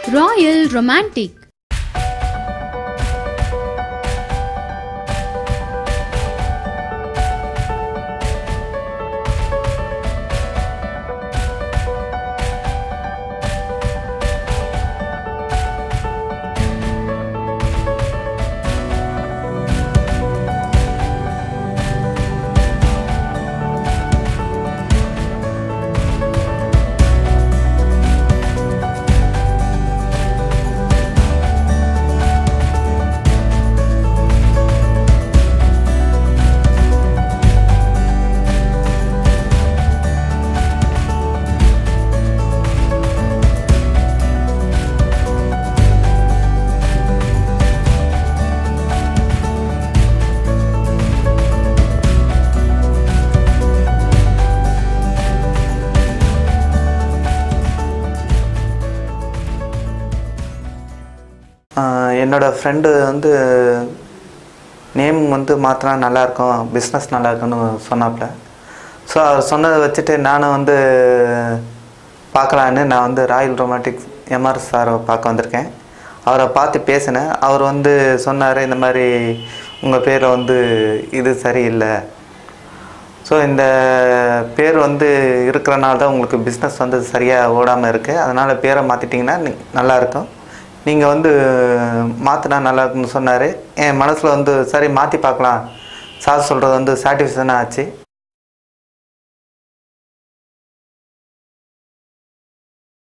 Royal Romantic. ஆஹ் என்னோட friend வந்து name வந்து மாற்றினா நல்லாயிருக்கும் பிஸ்னஸ் நல்லா இருக்கும்னு சொன்னாப்புல ஸோ அவர் சொன்னதை வச்சுட்டு நானும் வந்து பார்க்கலான்னு நான் வந்து ராயல் ரொமாட்டிக் எம்ஆர் சாரை பார்க்க வந்திருக்கேன் அவரை பார்த்து பேசினேன் அவர் வந்து சொன்னார் இந்த மாதிரி உங்கள் பேரில் வந்து இது சரியில்லை ஸோ இந்த பேர் வந்து இருக்கிறனால தான் உங்களுக்கு பிஸ்னஸ் வந்து சரியாக ஓடாமல் இருக்குது அதனால் பேரை மாற்றிட்டிங்கன்னா நல்லாயிருக்கும் நீங்கள் வந்து மாற்றினா நல்லா இருக்கும்னு சொன்னார் என் மனசில் வந்து சரி மாற்றி பார்க்கலாம் சார் சொல்கிறது வந்து சாட்டிஸ்ஃபேக்ஷனாக ஆச்சு